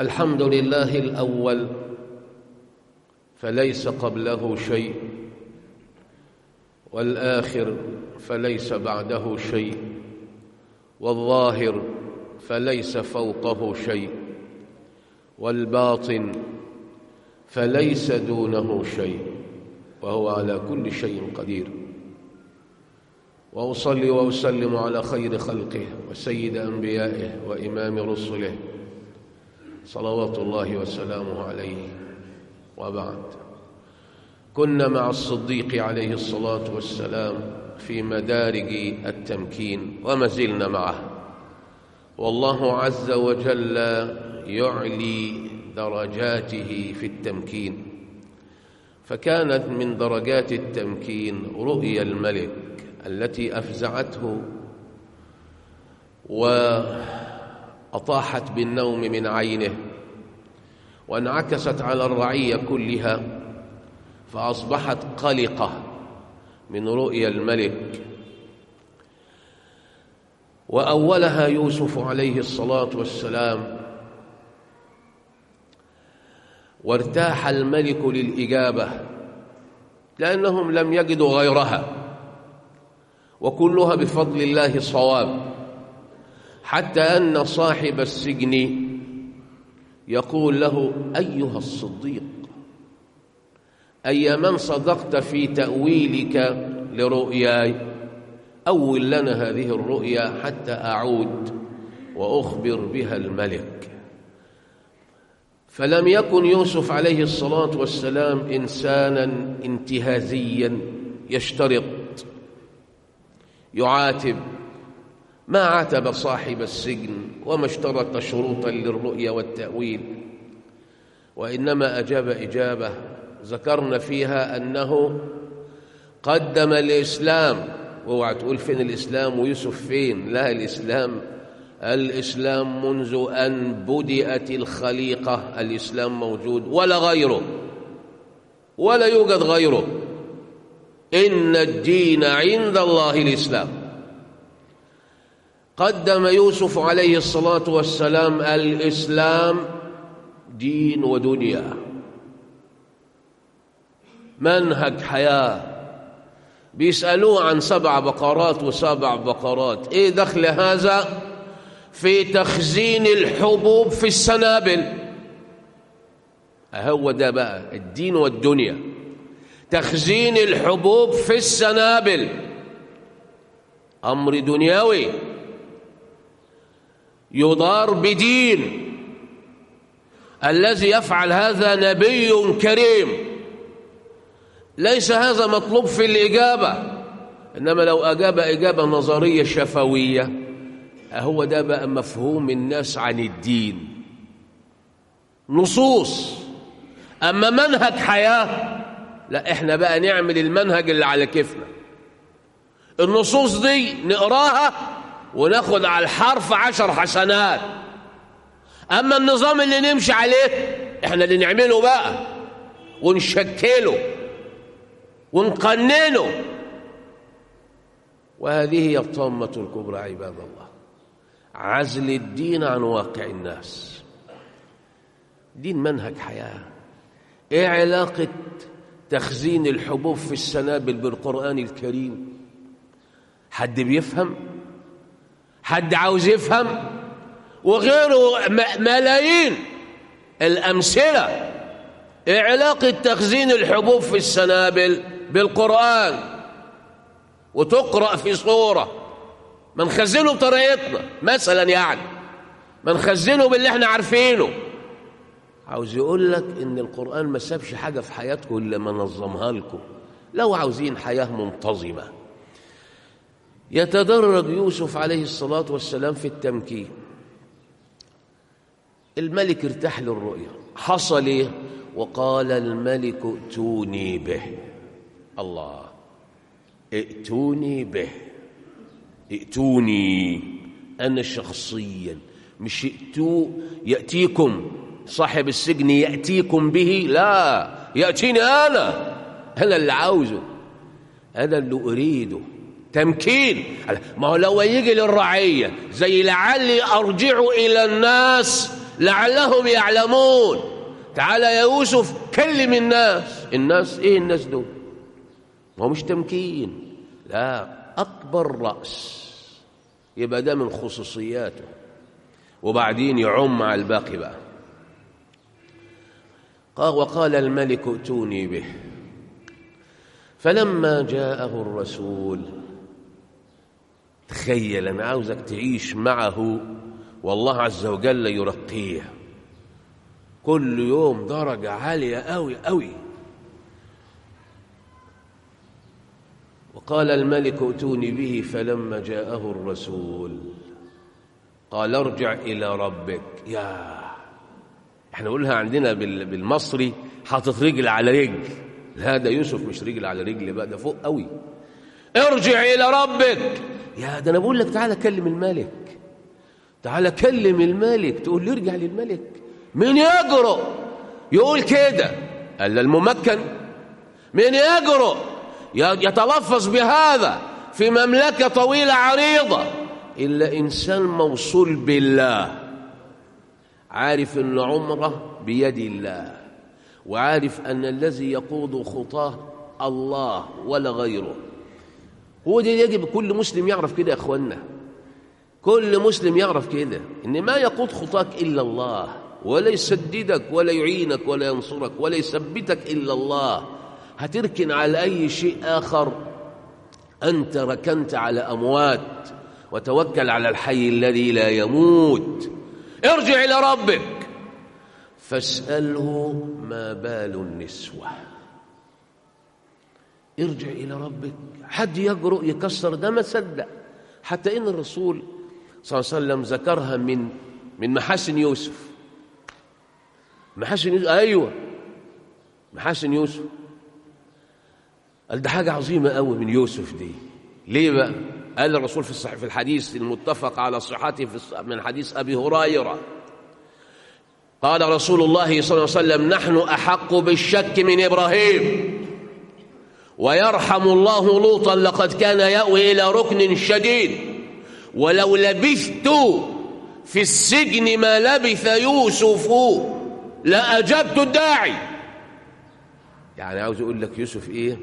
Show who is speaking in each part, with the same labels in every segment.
Speaker 1: الحمد لله الأول فليس قبله شيء والآخر فليس بعده شيء والظاهر فليس فوقه شيء والباطن فليس دونه شيء وهو على كل شيء قدير واصلي واسلم على خير خلقه وسيد انبيائه وامام رسله صلوات الله وسلامه عليه وبعد كنا مع الصديق عليه الصلاه والسلام في مدارج التمكين وما زلنا معه والله عز وجل يعلي درجاته في التمكين فكانت من درجات التمكين رؤيا الملك التي افزعته واطاحت بالنوم من عينه وانعكست على الرعيه كلها فاصبحت قلقه من رؤيا الملك واولها يوسف عليه الصلاه والسلام وارتاح الملك للاجابه لانهم لم يجدوا غيرها وكلها بفضل الله صواب حتى ان صاحب السجن يقول له ايها الصديق اي من صدقت في تاويلك لرؤياي اول لنا هذه الرؤيا حتى اعود واخبر بها الملك فلم يكن يوسف عليه الصلاه والسلام انسانا انتهازيا يشترط يعاتب ما عاتب صاحب السجن وما اشترط شروطا للرؤيا والتاويل وانما اجاب اجابه ذكرنا فيها انه قدم الاسلام اوعى تقول فين الاسلام ويوسف فين لا الاسلام الاسلام منذ ان بدات الخليقه الاسلام موجود ولا غيره ولا يوجد غيره ان الدين عند الله الاسلام قدم يوسف عليه الصلاه والسلام الاسلام دين ودنيا منهج حياه بيسالوه عن سبع بقرات وسبع بقرات ايه دخل هذا في تخزين الحبوب في السنابل هو ده بقى الدين والدنيا تخزين الحبوب في السنابل امر دنيوي يضار بدين الذي يفعل هذا نبي كريم ليس هذا مطلوب في الاجابه انما لو اجاب اجابه نظريه شفويه هو ده بقى مفهوم الناس عن الدين نصوص اما منهج حياه لا احنا بقى نعمل المنهج اللي على كيفنا النصوص دي نقراها وناخد على الحرف عشر حسنات اما النظام اللي نمشي عليه احنا اللي نعمله بقى ونشكله ونقننه وهذه هي الطامة الكبرى عباد الله عزل الدين عن واقع الناس دين منهج حياة ايه علاقة تخزين الحبوب في السنابل بالقرآن الكريم حد بيفهم حد عاوز يفهم وغيره ملايين الأمثلة ايه علاقة تخزين الحبوب في السنابل بالقرآن وتقرأ في صورة ما نخزنه بطريقتنا مثلا يعني ما نخزنه باللي احنا عارفينه عاوز يقول لك ان القرآن ما سابش حاجة في حياتكم الا ما نظمها لكم لو عاوزين حياة منتظمة يتدرج يوسف عليه الصلاة والسلام في التمكين الملك ارتاح للرؤيا حصل ايه وقال الملك ائتوني به الله ائتوني به ائتوني انا شخصيا مش ائتوا ياتيكم صاحب السجن ياتيكم به لا ياتيني انا انا اللي عاوزه انا اللي اريده تمكين ما هو لو يجي للرعيه زي لعلي ارجع الى الناس لعلهم يعلمون تعالى يا يوسف كلم الناس الناس ايه الناس دول هو مش تمكين لا اكبر راس يبقى ده من خصوصياته وبعدين يعم على الباقي بقى قال وقال الملك ائتوني به فلما جاءه الرسول تخيل انا عاوزك تعيش معه والله عز وجل يرقيه كل يوم درجة عالية أوي أوي وقال الملك ائتوني به فلما جاءه الرسول قال ارجع إلى ربك يا احنا نقولها عندنا بالمصري حاطط رجل على رجل لا ده يوسف مش رجل على رجل بقى ده فوق قوي ارجع إلى ربك يا ده أنا بقول لك تعالى كلم الملك تعالى كلم الملك تقول لي ارجع للملك من يجرؤ يقول كده قال الممكن من يجرؤ يتلفظ بهذا في مملكة طويلة عريضة إلا إنسان موصول بالله عارف أن عمره بيد الله وعارف أن الذي يقود خطاه الله ولا غيره هو ده يجب كل مسلم يعرف كده يا أخوانا كل مسلم يعرف كده ان ما يقود خطاك الا الله ولا يسددك ولا يعينك ولا ينصرك ولا يثبتك الا الله هتركن على اي شيء اخر انت ركنت على اموات وتوكل على الحي الذي لا يموت ارجع الى ربك فاساله ما بال النسوه ارجع الى ربك حد يجرؤ يكسر ده ما صدق حتى ان الرسول صلى الله عليه وسلم ذكرها من من محاسن يوسف محاسن يوسف ايوه محاسن يوسف قال ده حاجه عظيمه قوي من يوسف دي ليه بقى قال الرسول في الصحيح في الحديث المتفق على صحته في من حديث ابي هريره قال رسول الله صلى الله عليه وسلم نحن احق بالشك من ابراهيم ويرحم الله لوطا لقد كان ياوي الى ركن شديد ولو لبثت في السجن ما لبث يوسف لأجبت الداعي يعني عاوز أقول لك يوسف إيه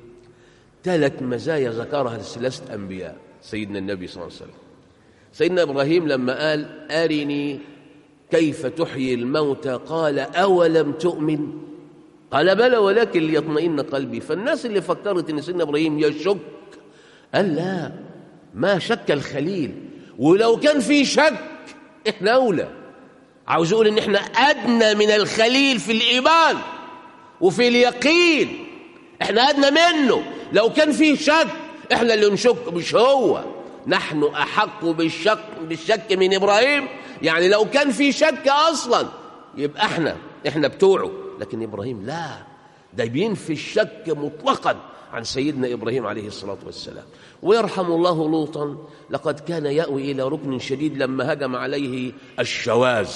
Speaker 1: ثلاث مزايا ذكرها لثلاثة أنبياء سيدنا النبي صلى الله عليه وسلم سيدنا إبراهيم لما قال أرني كيف تحيي الموتى قال أولم تؤمن قال بلى ولكن ليطمئن قلبي فالناس اللي فكرت ان سيدنا ابراهيم يشك قال لا ما شك الخليل ولو كان في شك احنا اولى عاوز اقول ان احنا ادنى من الخليل في الايمان وفي اليقين احنا ادنى منه لو كان فيه شك احنا اللي نشك مش هو نحن احق بالشك بالشك من ابراهيم يعني لو كان في شك اصلا يبقى احنا احنا بتوعه لكن ابراهيم لا ده بينفي الشك مطلقا عن سيدنا ابراهيم عليه الصلاه والسلام ويرحم الله لوطا لقد كان ياوي الى ركن شديد لما هجم عليه الشواذ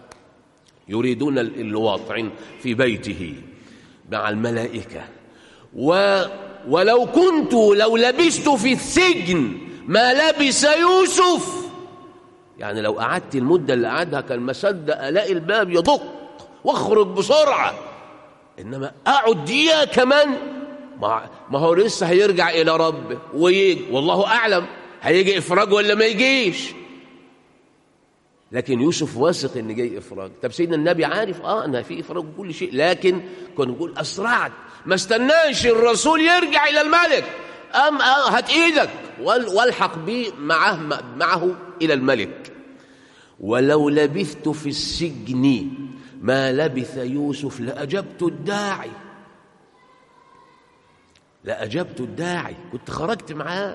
Speaker 1: يريدون اللواط في بيته مع الملائكه و ولو كنت لو لبست في السجن ما لبس يوسف يعني لو قعدت المده اللي قعدها كان ما صدق الاقي الباب يدق واخرج بسرعه انما اقعد دقيقه كمان ما هو لسه هيرجع الى ربه ويجي والله اعلم هيجي افراج ولا ما يجيش لكن يوسف واثق ان جاي افراج طب سيدنا النبي عارف اه ان في افراج وكل شيء لكن كنا نقول اسرعت ما استناش الرسول يرجع الى الملك ام آه هات ايدك والحق بي معه معه الى الملك ولو لبثت في السجن ما لبث يوسف لأجبت الداعي لأجبت الداعي كنت خرجت معاه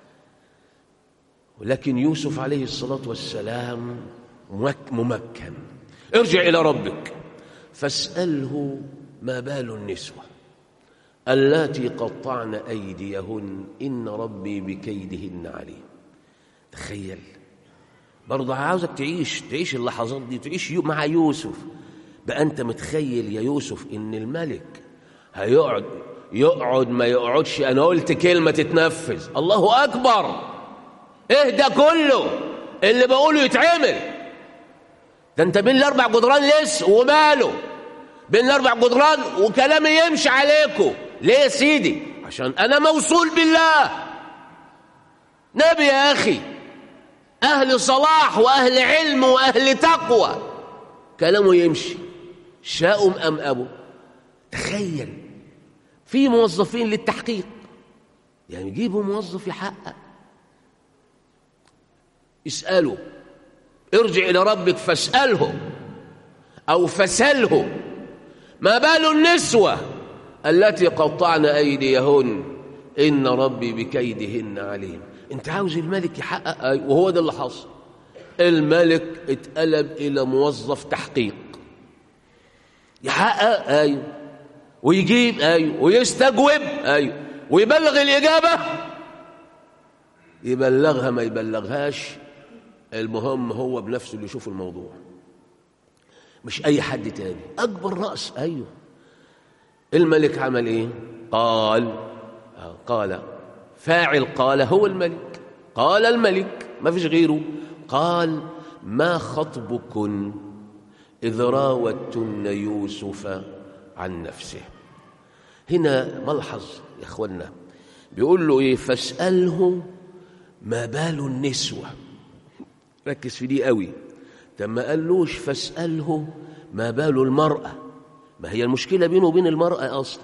Speaker 1: ولكن يوسف عليه الصلاة والسلام ممكن ارجع إلى ربك فاسأله ما بال النسوة اللاتي قطعن أيديهن إن ربي بكيدهن عليم تخيل برضه عاوزك تعيش تعيش اللحظات دي تعيش مع يوسف بقى انت متخيل يا يوسف ان الملك هيقعد يقعد ما يقعدش انا قلت كلمه تتنفذ الله اكبر ايه ده كله اللي بقوله يتعمل ده انت بين الاربع جدران لسه وماله بين الاربع جدران وكلامي يمشي عليكم ليه يا سيدي عشان انا موصول بالله نبي يا اخي اهل صلاح واهل علم واهل تقوى كلامه يمشي شاءوا ام ابوا تخيل في موظفين للتحقيق يعني يجيبوا موظف يحقق اساله ارجع الى ربك فاساله او فسله ما بال النسوه التي قطعن ايديهن ان ربي بكيدهن عليم انت عاوز الملك يحقق أي وهو ده اللي حصل الملك اتقلب الى موظف تحقيق يحقق ايوه ويجيب ايوه ويستجوب ايوه ويبلغ الاجابه يبلغها ما يبلغهاش المهم هو بنفسه اللي يشوف الموضوع مش اي حد تاني اكبر راس ايوه الملك عمل ايه قال قال فاعل قال هو الملك قال الملك ما فيش غيره قال ما خطبكن إذ راوتن يوسف عن نفسه هنا ملحظ يا اخوانا بيقول له ايه فاسأله ما بال النسوة ركز في دي قوي طب ما قالوش فاسأله ما بال المرأة ما هي المشكلة بينه وبين المرأة أصلا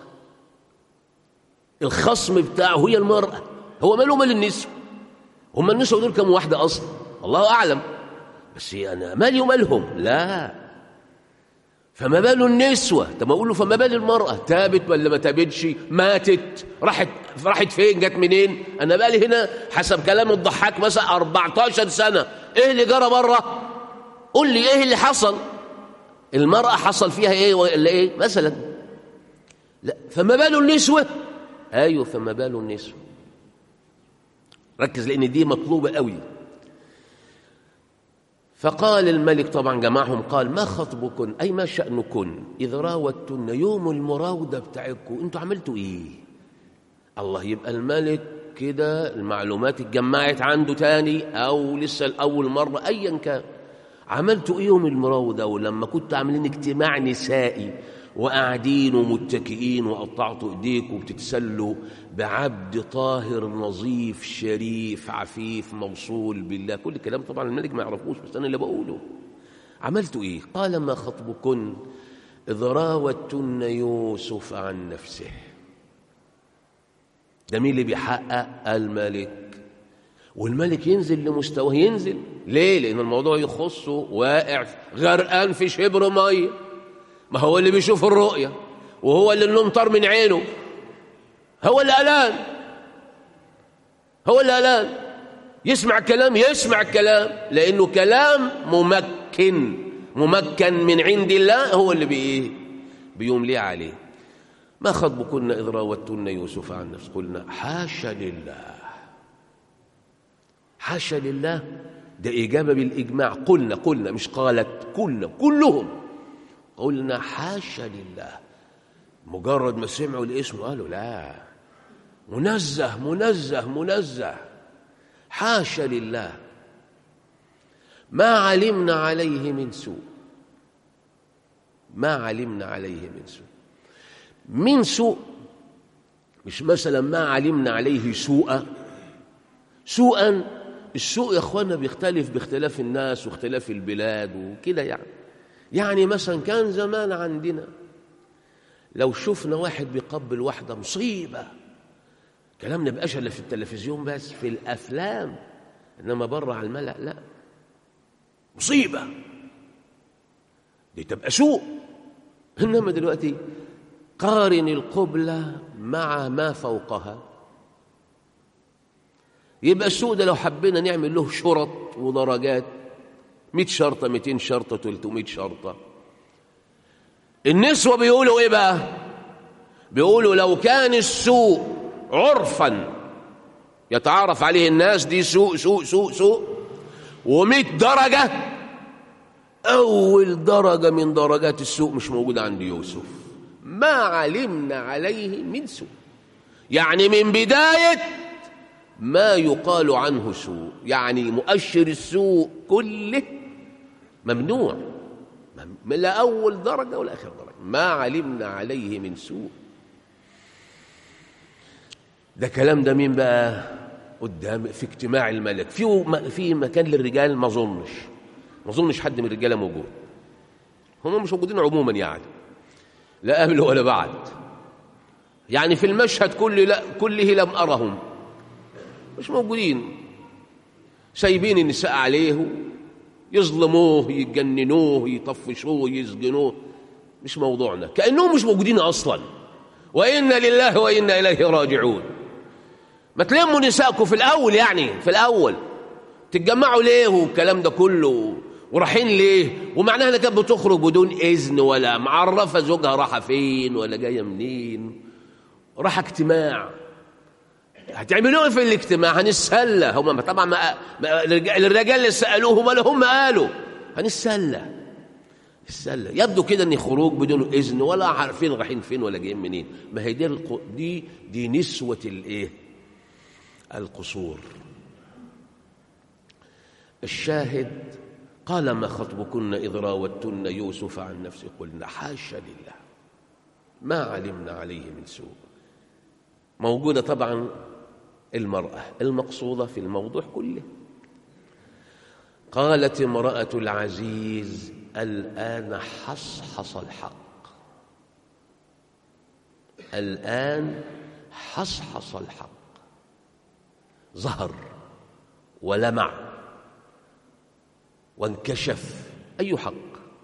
Speaker 1: الخصم بتاعه هي المرأة هو ماله مال النسوة هم النسوة دول كم واحدة أصلا الله أعلم بس أنا مالي ومالهم لا فما بال النسوة طب ما أقول له فما بال المرأة تابت ولا ما تابتش ماتت راحت راحت فين جت منين أنا بالي هنا حسب كلام الضحاك مثلا 14 سنة إيه اللي جرى بره قول لي إيه اللي حصل المرأة حصل فيها إيه ولا إيه مثلا لا فما بال النسوة ايوه فما بال النسوة ركز لان دي مطلوبه قوي فقال الملك طبعا جمعهم قال ما خطبكن اي ما شانكن اذ راوتن يوم المراوده بتاعتكم انتوا عملتوا ايه الله يبقى الملك كده المعلومات اتجمعت عنده تاني او لسه الاول مره ايا كان عملتوا ايه يوم المراوده ولما كنتوا عاملين اجتماع نسائي وقاعدين ومتكئين وقطعتوا ايديكم وبتتسلوا بعبد طاهر نظيف شريف عفيف موصول بالله كل الكلام طبعا الملك ما يعرفوش بس انا اللي بقوله عملتوا ايه قال ما خطبكن اذ راوتن يوسف عن نفسه ده مين اللي بيحقق الملك والملك ينزل لمستواه ينزل ليه لان الموضوع يخصه واقع غرقان في شبر ميه ما هو اللي بيشوف الرؤية وهو اللي النوم طار من عينه هو اللي قلان هو اللي قلان يسمع الكلام يسمع الكلام لأنه كلام ممكن ممكن من عند الله هو اللي بإيه بيملي عليه ما خطبكن إذ راوتن يوسف عن نفسه قلنا حاشا لله حاشا لله ده إجابة بالإجماع قلنا قلنا مش قالت قلنا كلهم قلنا حاشا لله مجرد ما سمعوا الاسم قالوا لا منزه منزه منزه حاشا لله ما علمنا عليه من سوء ما علمنا عليه من سوء من سوء مش مثلا ما علمنا عليه سوءا سوءا السوء يا اخوانا بيختلف باختلاف الناس واختلاف البلاد وكده يعني يعني مثلا كان زمان عندنا لو شفنا واحد بيقبل واحدة مصيبة كلام نبقاش الا في التلفزيون بس في الأفلام إنما بره على الملأ لا مصيبة دي تبقى سوء إنما دلوقتي قارن القبلة مع ما فوقها يبقى السوء ده لو حبينا نعمل له شرط ودرجات 100 شرطة 200 شرطة 300 شرطة النسوة بيقولوا ايه بقى بيقولوا لو كان السوء عرفا يتعارف عليه الناس دي سوء سوء سوء سوء ومئة درجة أول درجة من درجات السوء مش موجودة عند يوسف ما علمنا عليه من سوء يعني من بداية ما يقال عنه سوء يعني مؤشر السوء كله ممنوع لا أول درجة ولا آخر درجة ما علمنا عليه من سوء ده كلام ده مين بقى قدام في اجتماع الملك في في مكان للرجال ما اظنش ما اظنش حد من الرجاله موجود هم مش موجودين عموما يعني لا قبل ولا بعد يعني في المشهد كل لا كله لم ارهم مش موجودين سايبين النساء عليه يظلموه يتجننوه يطفشوه يسجنوه مش موضوعنا كانهم مش موجودين اصلا وانا لله وانا اليه راجعون ما تلموا نسائكم في الاول يعني في الاول تتجمعوا ليه والكلام ده كله ورايحين ليه ومعناها انها كانت بتخرج بدون اذن ولا معرفه زوجها رايحه فين ولا جايه منين راح اجتماع هتعملوا ايه في الاجتماع هنتسلى هم طبعا ما ما- الرجال اللي سالوه ما هم قالوا هنتسلى السله يبدو كده ان خروج بدون اذن ولا عارفين رايحين فين ولا جايين منين ما هي دي الق- دي دي نسوه الايه القصور الشاهد قال ما خطبكن إذ راوتن يوسف عن نفسه قلنا حاشا لله ما علمنا عليه من سوء موجودة طبعا المرأة المقصودة في الموضوع كله قالت امرأة العزيز الآن حصحص الحق الآن حصحص الحق ظهر ولمع وانكشف أي حق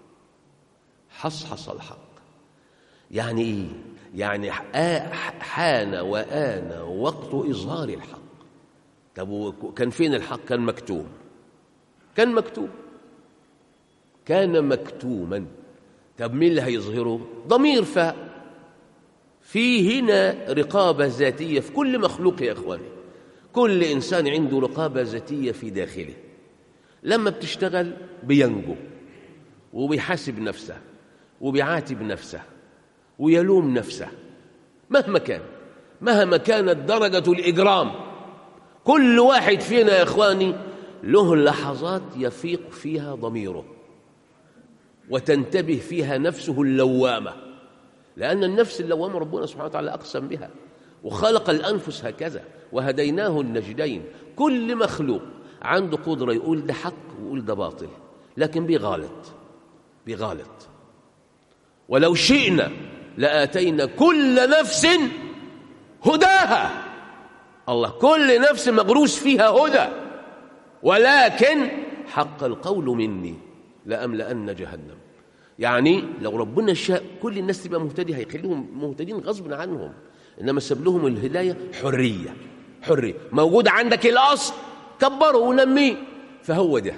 Speaker 1: حصحص الحق يعني إيه؟ يعني آ- حان وآن وقت إظهار الحق طب و- كان فين الحق كان مكتوم كان مكتوم كان مكتوما طب مين اللي هيظهره ضمير فاء في هنا رقابة ذاتية في كل مخلوق يا إخواني كل إنسان عنده رقابة ذاتية في داخله لما بتشتغل بينجو وبيحاسب نفسه وبيعاتب نفسه ويلوم نفسه مهما كان مهما كانت درجة الإجرام كل واحد فينا يا إخواني له لحظات يفيق فيها ضميره وتنتبه فيها نفسه اللوامة لأن النفس اللوامة ربنا سبحانه وتعالى أقسم بها وخلق الأنفس هكذا وهديناه النجدين كل مخلوق عنده قدرة يقول ده حق ويقول ده باطل لكن بيغالط بيغالط ولو شئنا لآتينا كل نفس هداها الله كل نفس مغروس فيها هدى ولكن حق القول مني لأملأن جهنم يعني لو ربنا شاء كل الناس تبقى مهتدي هيخليهم مهتدين غصب عنهم انما ساب لهم الهدايه حريه حريه موجود عندك الاصل كبره ونميه فهو ده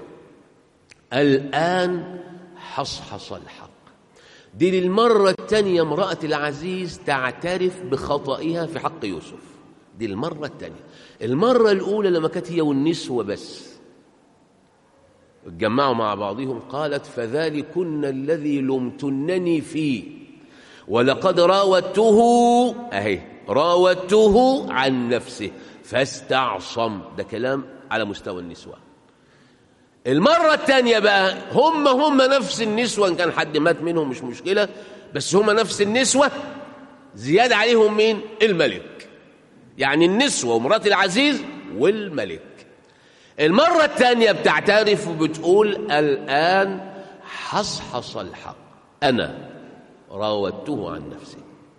Speaker 1: الان حصحص الحق دي للمره الثانيه امراه العزيز تعترف بخطئها في حق يوسف دي المره الثانيه المره الاولى لما كانت هي والنسوه بس اتجمعوا مع بعضهم قالت فذلكن الذي لمتنني فيه ولقد راودته اهي راودته عن نفسه فاستعصم ده كلام على مستوى النسوة المرة الثانية بقى هم هم نفس النسوة إن كان حد مات منهم مش مشكلة بس هم نفس النسوة زيادة عليهم مين الملك يعني النسوة ومرات العزيز والملك المرة الثانية بتعترف وبتقول الآن حصحص الحق أنا راودته عن نفسي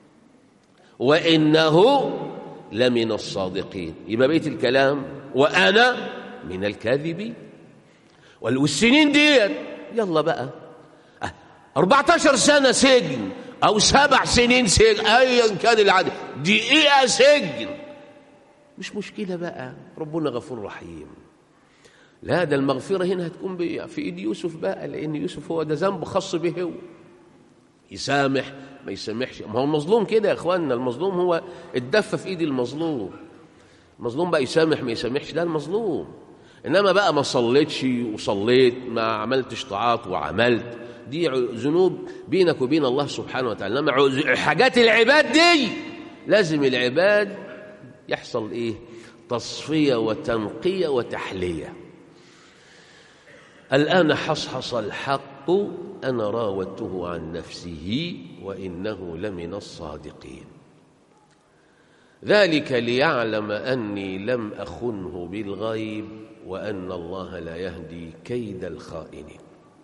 Speaker 1: وإنه لمن الصادقين يبقى بيت الكلام وأنا من الكاذبين والسنين ديت يلا بقى 14 سنة سجن أو سبع سنين سجن أيا كان العدد دقيقة سجن مش مشكلة بقى ربنا غفور رحيم لا ده المغفرة هنا هتكون في إيد يوسف بقى لأن يوسف هو ده ذنب خاص به هو يسامح ما يسامحش ما هو المظلوم كده يا اخواننا المظلوم هو الدفه في ايد المظلوم المظلوم بقى يسامح ما يسامحش ده المظلوم انما بقى ما صليتش وصليت ما عملتش طاعات وعملت دي ذنوب بينك وبين الله سبحانه وتعالى انما حاجات العباد دي لازم العباد يحصل ايه تصفيه وتنقيه وتحليه الان حصحص الحق الحق أنا راودته عن نفسه وإنه لمن الصادقين ذلك ليعلم أني لم أخنه بالغيب وأن الله لا يهدي كيد الخائنين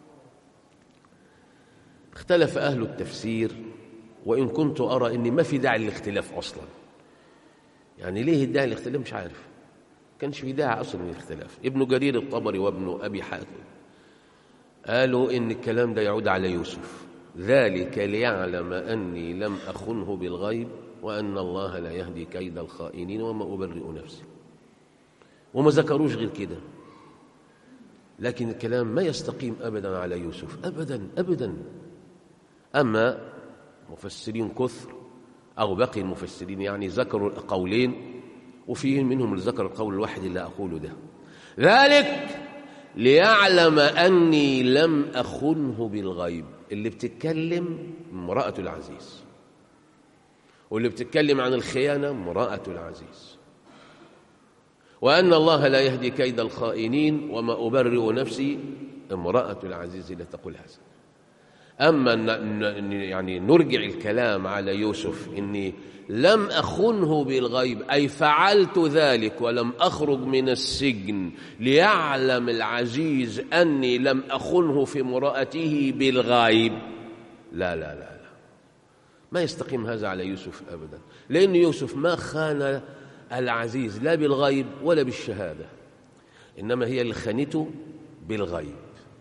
Speaker 1: اختلف أهل التفسير وإن كنت أرى أني ما في داعي للاختلاف أصلا يعني ليه الداعي للاختلاف مش عارف كانش في داعي أصلا للاختلاف ابن جرير الطبري وابن أبي حاتم قالوا إن الكلام ده يعود على يوسف ذلك ليعلم أني لم أخنه بالغيب وأن الله لا يهدي كيد الخائنين وما أبرئ نفسي وما ذكروش غير كده لكن الكلام ما يستقيم أبدا على يوسف أبدا أبدا أما مفسرين كثر أو باقي المفسرين يعني ذكروا قولين وفي منهم اللي ذكر القول الواحد اللي أقوله ده ذلك ليعلم أني لم أخنه بالغيب اللي بتتكلم امرأة العزيز واللي بتتكلم عن الخيانة امرأة العزيز وأن الله لا يهدي كيد الخائنين وما أبرئ نفسي امرأة العزيز لا تقول هذا أما يعني نرجع الكلام على يوسف إني لم أخنه بالغيب أي فعلت ذلك ولم أخرج من السجن ليعلم العزيز أني لم أخنه في امرأته بالغيب لا لا لا لا ما يستقيم هذا على يوسف أبدا لأن يوسف ما خان العزيز لا بالغيب ولا بالشهادة إنما هي اللي خانته بالغيب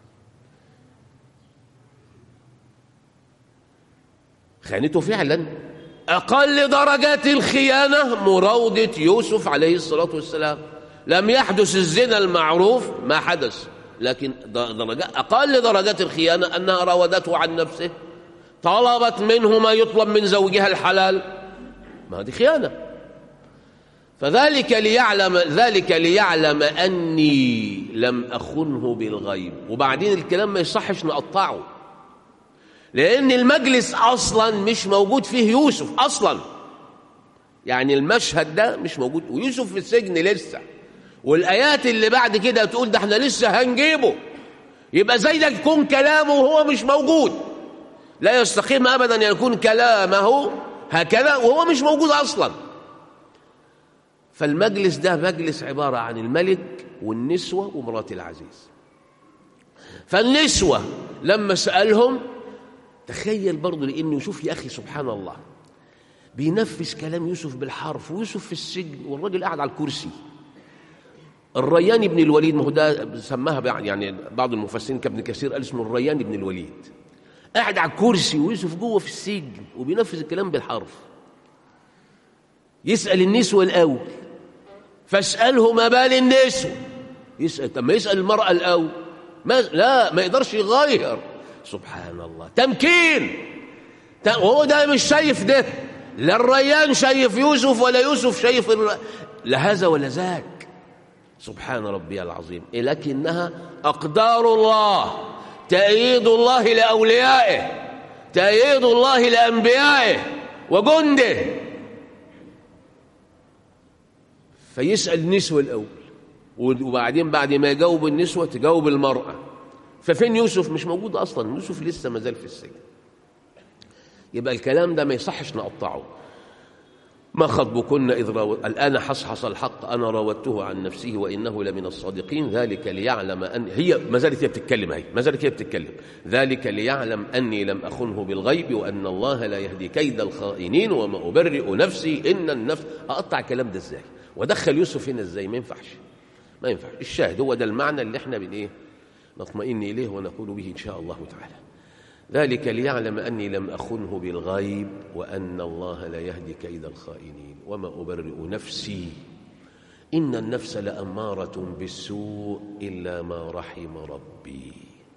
Speaker 1: خانته فعلا أقل درجات الخيانة مراودة يوسف عليه الصلاة والسلام لم يحدث الزنا المعروف ما حدث لكن درجات أقل درجات الخيانة أنها راودته عن نفسه طلبت منه ما يطلب من زوجها الحلال ما هذه خيانة فذلك ليعلم ذلك ليعلم أني لم أخنه بالغيب وبعدين الكلام ما يصحش نقطعه لأن المجلس أصلا مش موجود فيه يوسف أصلا يعني المشهد ده مش موجود ويوسف في السجن لسه والآيات اللي بعد كده تقول ده احنا لسه هنجيبه يبقى زي ده يكون كلامه وهو مش موجود لا يستقيم أبدا أن يكون كلامه هكذا وهو مش موجود أصلا فالمجلس ده مجلس عبارة عن الملك والنسوة ومرات العزيز فالنسوة لما سألهم تخيل برضه لأنه شوف يا أخي سبحان الله بينفذ كلام يوسف بالحرف ويوسف في السجن والراجل قاعد على الكرسي الريان بن الوليد ما هو ده سماها يعني بعض المفسرين كابن كثير قال اسمه الريان بن الوليد قاعد على الكرسي ويوسف جوه في السجن وبينفذ الكلام بالحرف يسأل النسوة الأول فاسأله ما بال النسوة يسأل طب ما يسأل المرأة الأول ما لا ما يقدرش يغير سبحان الله تمكين وهو ده مش شايف ده لا الريان شايف يوسف ولا يوسف شايف الر... لا هذا ولا ذاك سبحان ربي العظيم لكنها أقدار الله تأييد الله لأوليائه تأييد الله لأنبيائه وجنده فيسأل النسوة الأول وبعدين بعد ما يجاوب النسوة تجاوب المرأة ففين يوسف مش موجود أصلا يوسف لسه ما زال في السجن يبقى الكلام ده ما يصحش نقطعه ما خطبكن إذ راود الآن حصحص الحق أنا راودته عن نفسه وإنه لمن الصادقين ذلك ليعلم أن هي ما زالت هي بتتكلم هي ما زالت هي بتتكلم ذلك ليعلم أني لم أخنه بالغيب وأن الله لا يهدي كيد الخائنين وما أبرئ نفسي إن النفس أقطع الكلام ده إزاي ودخل يوسف هنا إزاي ما ينفعش ما ينفعش الشاهد هو ده المعنى اللي احنا بن إيه نطمئن إليه ونقول به إن شاء الله تعالى ذلك ليعلم أني لم أخنه بالغيب وأن الله لا يهدي كيد الخائنين وما أبرئ نفسي إن النفس لأمارة بالسوء إلا ما رحم ربي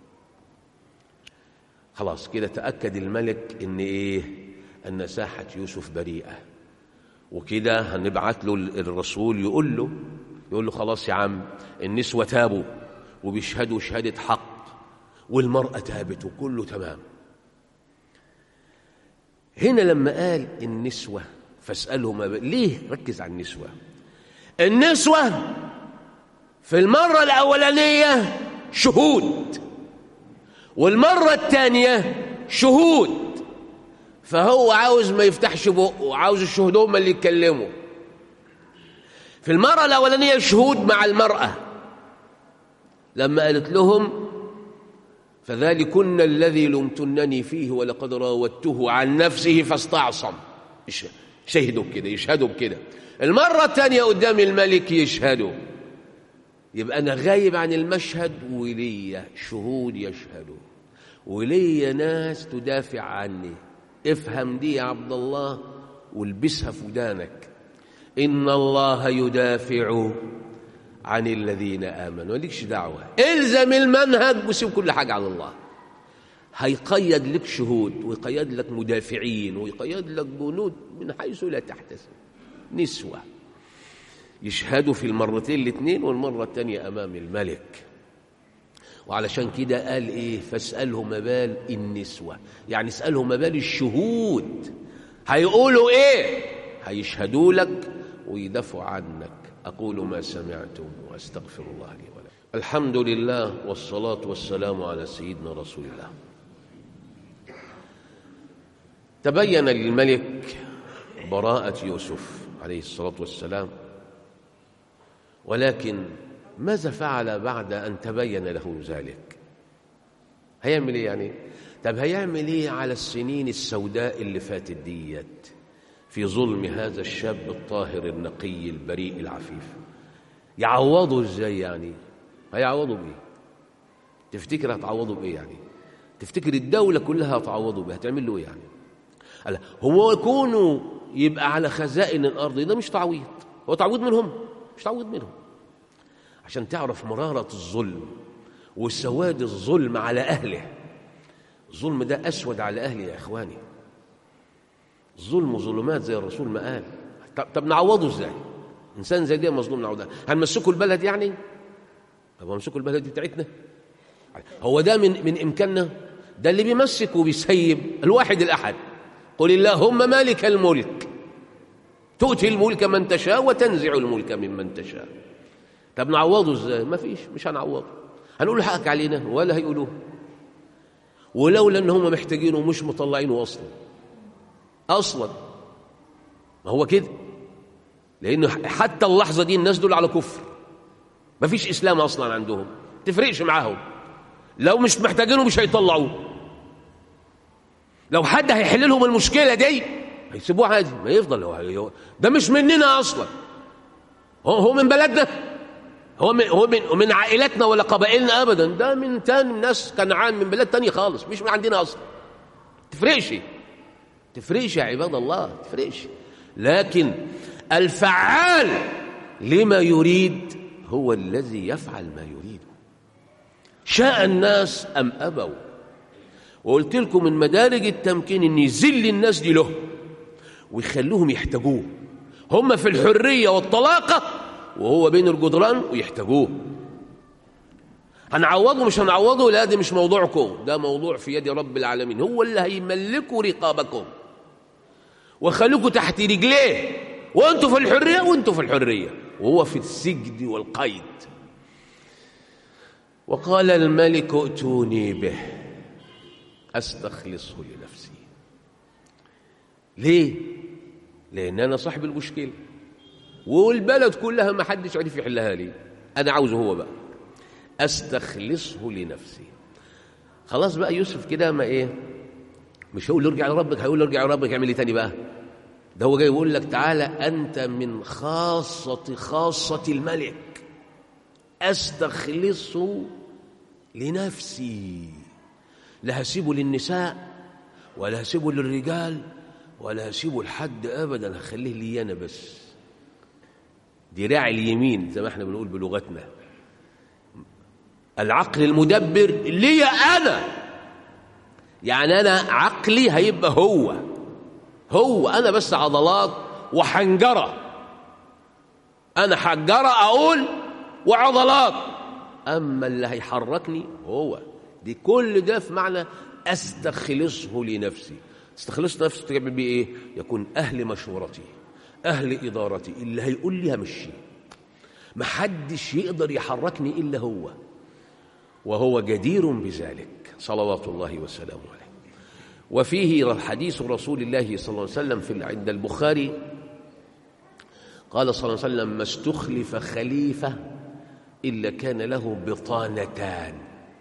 Speaker 1: خلاص كده تأكد الملك إن إيه أن ساحة يوسف بريئة وكده هنبعت له الرسول يقول له يقول له خلاص يا عم النسوة تابوا وبيشهدوا شهادة حق والمرأة تابت وكله تمام هنا لما قال النسوة فاسألهم ما ليه ركز على النسوة النسوة في المرة الأولانية شهود والمرة الثانية شهود فهو عاوز ما يفتحش بقه وعاوز الشهود هم اللي يتكلموا في المرة الأولانية شهود مع المرأة لما قالت لهم فذلكن الذي لمتنني فيه ولقد راودته عن نفسه فاستعصم شهدوا بكده يشهدوا بكده المرة الثانية قدام الملك يشهدوا يبقى أنا غايب عن المشهد وليا شهود يشهدوا وليا ناس تدافع عني افهم دي يا عبد الله والبسها في ودانك إن الله يدافع عن الذين آمنوا مالكش دعوة الزم المنهج وسيب كل حاجة على الله هيقيد لك شهود ويقيد لك مدافعين ويقيد لك جنود من حيث لا تحتسب نسوة يشهدوا في المرتين الاثنين والمرة الثانية أمام الملك وعلشان كده قال إيه فاسأله مبال النسوة يعني اسأله مبال الشهود هيقولوا إيه هيشهدوا لك ويدافعوا عنك أقول ما سمعتم وأستغفر الله لي ولكم الحمد لله والصلاة والسلام على سيدنا رسول الله تبين للملك براءة يوسف عليه الصلاة والسلام ولكن ماذا فعل بعد أن تبين له ذلك هيعمل إيه يعني طب هيعمل إيه على السنين السوداء اللي فاتت ديت في ظلم هذا الشاب الطاهر النقي البريء العفيف يعوضه ازاي يعني هيعوضه بايه تفتكر هتعوضه بايه يعني تفتكر الدولة كلها هتعوضه بايه هتعمل له ايه يعني قال هو يكونوا يبقى على خزائن الارض ده مش تعويض هو تعويض منهم مش تعويض منهم عشان تعرف مرارة الظلم وسواد الظلم على أهله الظلم ده أسود على أهله يا إخواني ظلم ظلمات زي الرسول ما قال طب, طب نعوضه ازاي انسان زي ده مظلوم نعوضه هنمسكه البلد يعني طب هنمسكه البلد دي بتاعتنا هو ده من من امكاننا ده اللي بيمسك وبيسيب الواحد الاحد قل اللهم مالك الملك تؤتي الملك من تشاء وتنزع الملك ممن تشاء طب نعوضه ازاي ما فيش مش هنعوضه هنقول له حقك علينا ولا هيقولوه ولولا ان هم محتاجينه ومش مطلعينه اصلا اصلا ما هو كده لانه حتى اللحظه دي الناس دول على كفر ما فيش اسلام اصلا عندهم تفرقش معاهم لو مش محتاجينه مش هيطلعوه لو حد هيحل لهم المشكله دي هيسيبوه عادي ما يفضل هو ده مش مننا اصلا هو هو من بلدنا هو من هو من من عائلتنا ولا قبائلنا ابدا ده من تاني ناس كنعان من بلاد تانية خالص مش من عندنا اصلا تفرقش تفرقش يا عباد الله تفرقش لكن الفعال لما يريد هو الذي يفعل ما يريد شاء الناس أم أبوا وقلت لكم من مدارج التمكين ان يذل الناس دي له ويخلوهم يحتاجوه هم في الحرية والطلاقة وهو بين الجدران ويحتاجوه هنعوضه مش هنعوضه لا ده مش موضوعكم ده موضوع في يد رب العالمين هو اللي هيملكوا رقابكم وخلوكوا تحت رجليه وانتوا في الحرية وانتوا في الحرية وهو في السجن والقيد وقال الملك ائتوني به استخلصه لنفسي ليه لان انا صاحب المشكله والبلد كلها ما حدش عرف يحلها لي انا عاوزه هو بقى استخلصه لنفسي خلاص بقى يوسف كده ما ايه مش هيقول ارجع لربك هيقول ارجع لربك اعمل ايه تاني بقى ده هو جاي يقول لك تعالى انت من خاصه خاصه الملك استخلصه لنفسي لا هسيبه للنساء ولا هسيبه للرجال ولا هسيبه لحد ابدا هخليه لي انا بس دراع اليمين زي ما احنا بنقول بلغتنا العقل المدبر لي انا يعني انا عقلي هيبقى هو هو انا بس عضلات وحنجره انا حنجره اقول وعضلات اما اللي هيحركني هو دي كل ده في معنى استخلصه لنفسي استخلص نفسي تعمل بيه ايه يكون اهل مشورتي اهل ادارتي اللي هيقول لي همشي محدش يقدر يحركني الا هو وهو جدير بذلك صلوات الله وسلامه عليه وفيه حديث رسول الله صلى الله عليه وسلم في عند البخاري قال صلى الله عليه وسلم ما استخلف خليفة إلا كان له بطانتان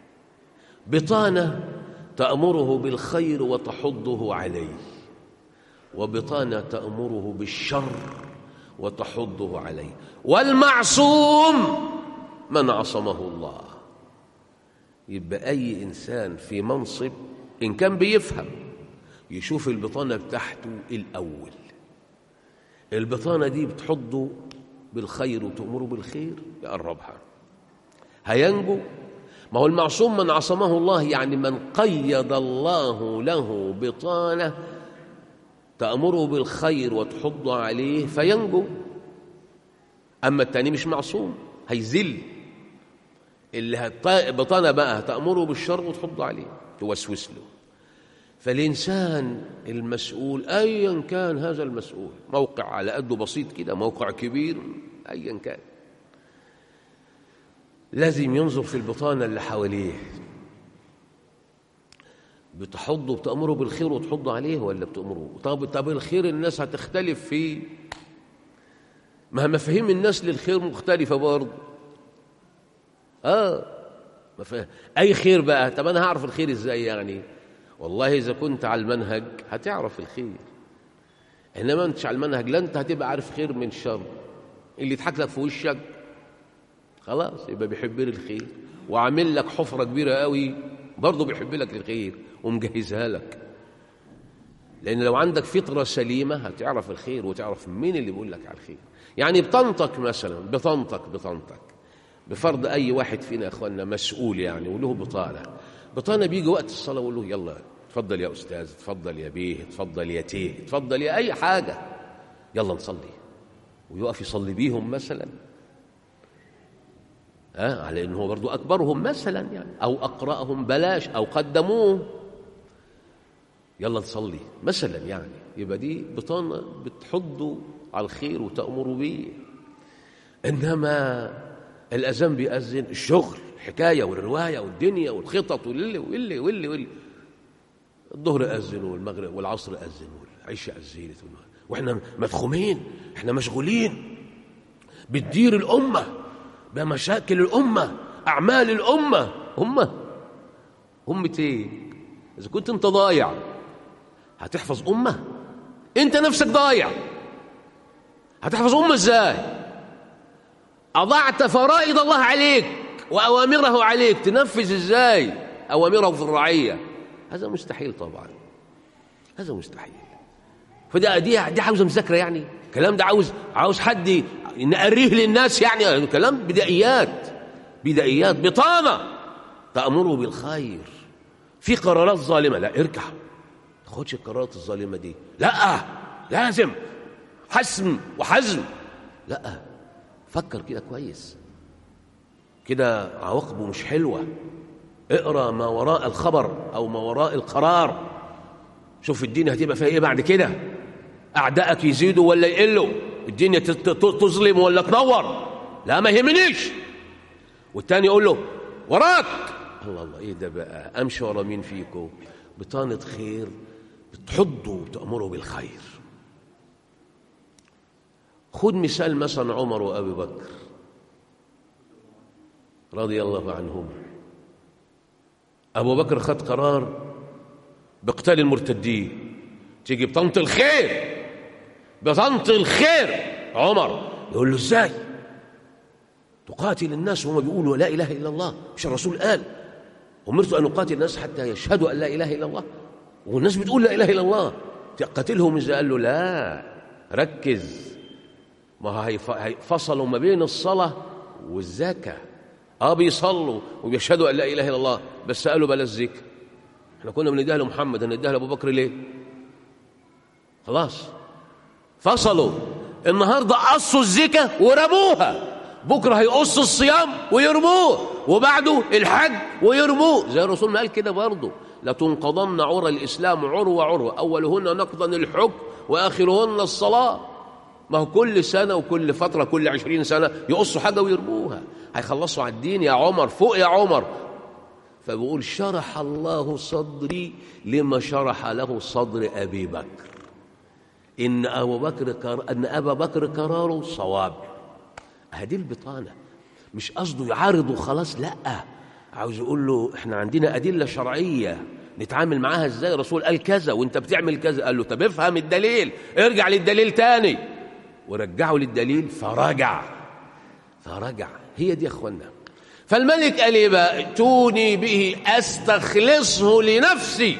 Speaker 1: بطانة تأمره بالخير وتحضه عليه وبطانة تأمره بالشر وتحضه عليه والمعصوم من عصمه الله يبقى أي إنسان في منصب إن كان بيفهم يشوف البطانة بتاعته الأول البطانة دي بتحضه بالخير وتأمره بالخير يقربها هينجو ما هو المعصوم من عصمه الله يعني من قيد الله له بطانة تأمره بالخير وتحض عليه فينجو أما التاني مش معصوم هيزل اللي هت... بطانة بقى تأمره بالشر وتحض عليه توسوس له فالإنسان المسؤول أيا كان هذا المسؤول موقع على قده بسيط كده موقع كبير أيا كان لازم ينظر في البطانة اللي حواليه بتحضه بتأمره بالخير وتحض عليه ولا بتأمره طب طب الخير الناس هتختلف فيه ما مفاهيم الناس للخير مختلفة برضه اه مفاهيم. اي خير بقى طب انا هعرف الخير ازاي يعني والله اذا كنت على المنهج هتعرف الخير انما انت على المنهج لا انت هتبقى عارف خير من شر اللي يضحك لك في وشك خلاص يبقى بيحب لي الخير وعامل لك حفره كبيره قوي برضه بيحب لك الخير ومجهزها لك لان لو عندك فطره سليمه هتعرف الخير وتعرف مين اللي بيقول لك على الخير يعني بطنطك مثلا بطنطك بطنطك بفرض اي واحد فينا يا اخواننا مسؤول يعني وله بطانه بطانه بيجي وقت الصلاه ويقول له يلا اتفضل يا استاذ اتفضل يا بيه اتفضل يا تيه اتفضل يا اي حاجه يلا نصلي ويقف يصلي بيهم مثلا آه على انه برضو اكبرهم مثلا يعني او اقراهم بلاش او قدموه يلا نصلي مثلا يعني يبقى دي بطانه بتحضوا على الخير وتامروا بيه انما الاذان بيأذن الشغل الحكايه والروايه والدنيا والخطط واللي واللي واللي واللي الظهر أذن والمغرب والعصر أذن والعشاء أذنت واحنا مدخومين احنا مشغولين بتدير الأمة بمشاكل الأمة أعمال الأمة أمة أمة إيه؟ إذا كنت أنت ضايع هتحفظ أمة أنت نفسك ضايع هتحفظ أمة إزاي؟ أضعت فرائض الله عليك وأوامره عليك تنفذ إزاي؟ أوامره في الرعية هذا مستحيل طبعا هذا مستحيل فده دي دي عاوزه مذاكره يعني الكلام ده عاوز عاوز حد نقريه للناس يعني كلام بدائيات بدائيات بطانه تامره بالخير في قرارات ظالمه لا اركع ما تاخدش القرارات الظالمه دي لا لازم حسم وحزم لا فكر كده كويس كده عواقبه مش حلوه اقرا ما وراء الخبر او ما وراء القرار شوف الدنيا هتبقى فيها ايه بعد كده اعدائك يزيدوا ولا يقلوا الدنيا تظلم ولا تنور لا ما يهمنيش والتاني يقول له وراك الله الله ايه ده بقى امشي ورا مين فيكم بطانه خير بتحضوا وتامروا بالخير خد مثال مثلا عمر وابي بكر رضي الله عنهما أبو بكر خد قرار بقتال المرتدين تيجي بطنط الخير بطنط الخير عمر يقول له ازاي تقاتل الناس وهم بيقولوا لا إله إلا الله مش الرسول قال أمرت أن أقاتل الناس حتى يشهدوا أن لا إله إلا الله والناس بتقول لا إله إلا الله تقاتلهم إذا قال له لا ركز ما فصلوا ما بين الصلاة والزكاه اه بيصلوا وبيشهدوا ان لا اله الا الله بس قالوا بلا الذكر احنا كنا بنديها لمحمد هنديها لابو بكر ليه خلاص فصلوا النهارده قصوا الزكاه ورموها بكره هيقصوا الصيام ويرموه وبعده الحج ويرموه زي الرسول ما قال كده برضه لتنقضن عرى الاسلام عروه عروه اولهن نقضا الحكم واخرهن الصلاه ما هو كل سنه وكل فتره كل عشرين سنه يقصوا حاجه ويرموها هيخلصوا على الدين يا عمر فوق يا عمر فبقول شرح الله صدري لما شرح له صدر أبي بكر إن أبو بكر كر... أن أبا بكر قراره صواب هذه البطانة مش قصده يعارضه خلاص لا عاوز يقول له احنا عندنا أدلة شرعية نتعامل معاها ازاي الرسول قال كذا وانت بتعمل كذا قال له طب افهم الدليل ارجع للدليل تاني ورجعه للدليل فرجع فرجع هي دي يا اخوانا فالملك قال ايه بقى ائتوني به استخلصه لنفسي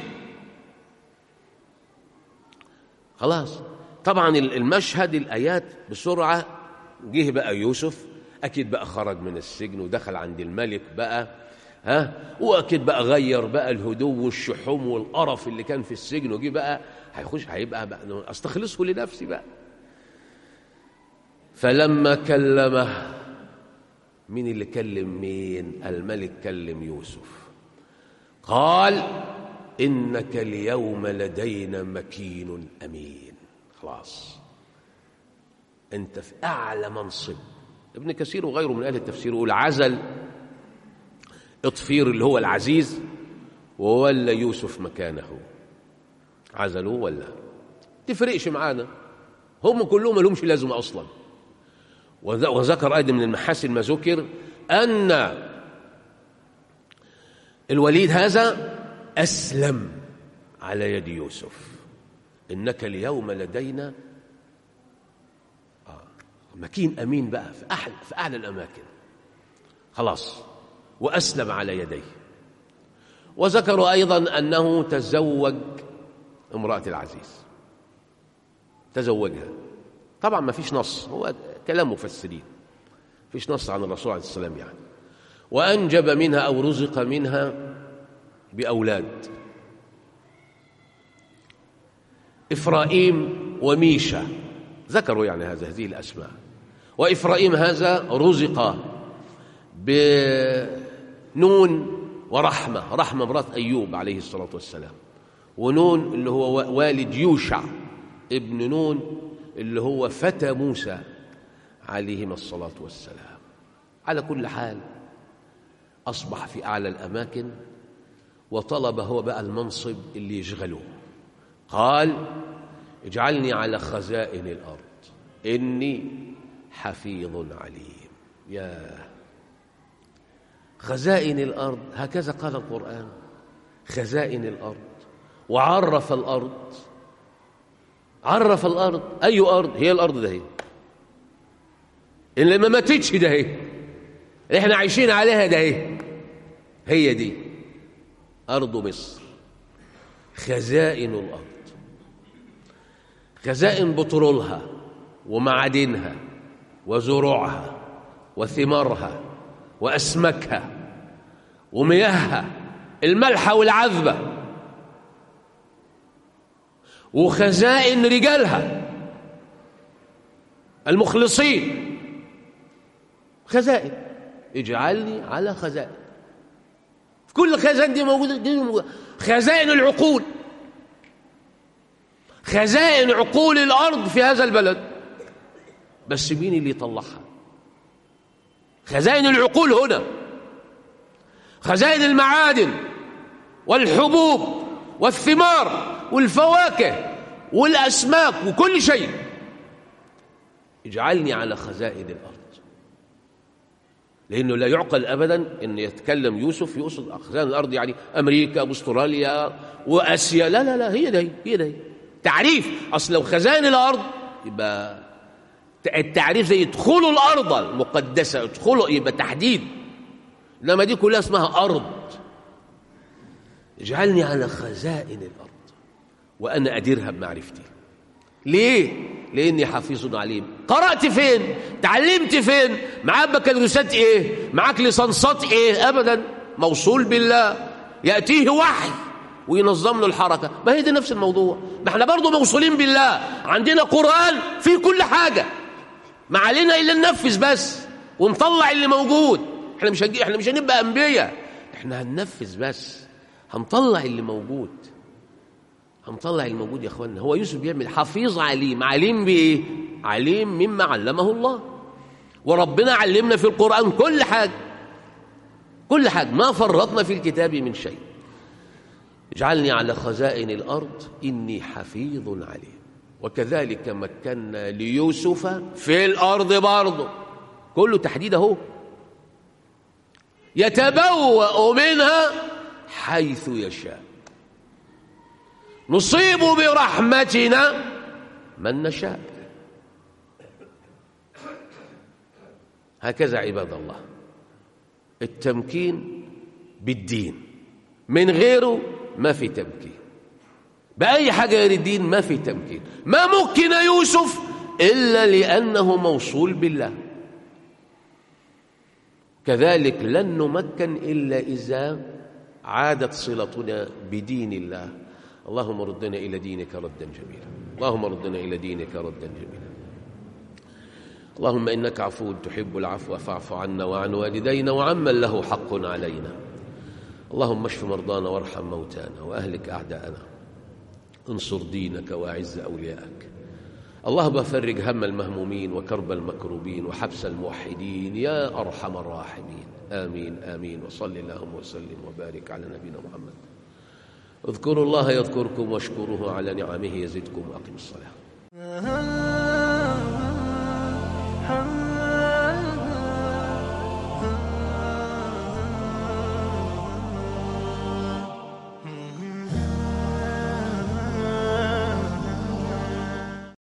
Speaker 1: خلاص طبعا المشهد الايات بسرعه جه بقى يوسف اكيد بقى خرج من السجن ودخل عند الملك بقى ها واكيد بقى غير بقى الهدوء والشحوم والقرف اللي كان في السجن وجي بقى هيخش هيبقى بقى استخلصه لنفسي بقى فلما كلمه مين اللي كلم مين الملك كلم يوسف قال انك اليوم لدينا مكين امين خلاص انت في اعلى منصب ابن كثير وغيره من اهل التفسير يقول عزل اطفير اللي هو العزيز وولى يوسف مكانه عزلوه ولا تفرقش معانا هم كلهم ما لهمش لازمه اصلا وذكر ايضا من المحاسن ما ذكر ان الوليد هذا اسلم على يد يوسف انك اليوم لدينا مكين امين بقى في احلى في اعلى الاماكن خلاص واسلم على يديه وذكروا ايضا انه تزوج امراه العزيز تزوجها طبعا ما فيش نص هو كلام مفسرين فيش نص عن الرسول عليه السلام يعني وانجب منها او رزق منها باولاد افرايم وميشا ذكروا يعني هذا هذه الاسماء وافرايم هذا رزق بنون ورحمه رحمه مرات ايوب عليه الصلاه والسلام ونون اللي هو والد يوشع ابن نون اللي هو فتى موسى عليهما الصلاه والسلام على كل حال اصبح في اعلى الاماكن وطلب هو بقى المنصب اللي يشغله قال اجعلني على خزائن الارض اني حفيظ عليم يا خزائن الارض هكذا قال القران خزائن الارض وعرف الارض عرف الارض اي ارض هي الارض ده هي اللي ما ماتتش ده هي احنا عايشين عليها ده هي هي دي ارض مصر خزائن الارض خزائن بترولها ومعادنها وزروعها وثمارها واسماكها ومياهها الملحه والعذبه وخزائن رجالها المخلصين خزائن اجعلني على خزائن في كل خزائن دي موجوده دي موجودة. خزائن العقول خزائن عقول الارض في هذا البلد بس مين اللي يطلعها خزائن العقول هنا خزائن المعادن والحبوب والثمار والفواكه والاسماك وكل شيء اجعلني على خزائن الارض لانه لا يعقل ابدا ان يتكلم يوسف يقصد خزائن الارض يعني امريكا واستراليا واسيا لا لا لا هي دي هي دي تعريف اصل لو خزائن الارض يبقى التعريف زي ادخلوا الارض المقدسه ادخلوا يبقى تحديد انما دي كلها اسمها ارض اجعلني على خزائن الارض وانا اديرها بمعرفتي ليه لاني حفيظ عليم قرات فين تعلمت فين معاك بكالوريوسات ايه معاك ليسانسات ايه ابدا موصول بالله ياتيه وحي وينظم له الحركه ما هي دي نفس الموضوع ما احنا برضه موصولين بالله عندنا قران فيه كل حاجه ما علينا الا ننفذ بس ونطلع اللي موجود احنا مش هنجي احنا مش هنبقى انبياء احنا هننفذ بس هنطلع اللي موجود هنطلع الموجود يا اخوانا هو يوسف بيعمل حفيظ عليم عليم بايه عليم مما علمه الله وربنا علمنا في القران كل حاجه كل حاجة ما فرطنا في الكتاب من شيء اجعلني على خزائن الأرض إني حفيظ عليم وكذلك مكنا ليوسف في الأرض برضه كله تحديد اهو يتبوأ منها حيث يشاء نصيب برحمتنا من نشاء هكذا عباد الله التمكين بالدين من غيره ما في تمكين بأي حاجة غير الدين ما في تمكين ما مكن يوسف إلا لأنه موصول بالله كذلك لن نمكن إلا إذا عادت صلتنا بدين الله اللهم ردنا إلى دينك ردا جميلا اللهم ردنا إلى دينك ردا جميلا اللهم إنك عفو تحب العفو فاعف عنا وعن والدينا وعمن له حق علينا اللهم اشف مرضانا وارحم موتانا وأهلك أعداءنا انصر دينك وأعز أولياءك اللهم فرج هم المهمومين وكرب المكروبين وحبس الموحدين يا أرحم الراحمين آمين آمين وصل اللهم وسلم وبارك على نبينا محمد اذكروا الله يذكركم واشكروه على نعمه يزدكم وأقم الصلاة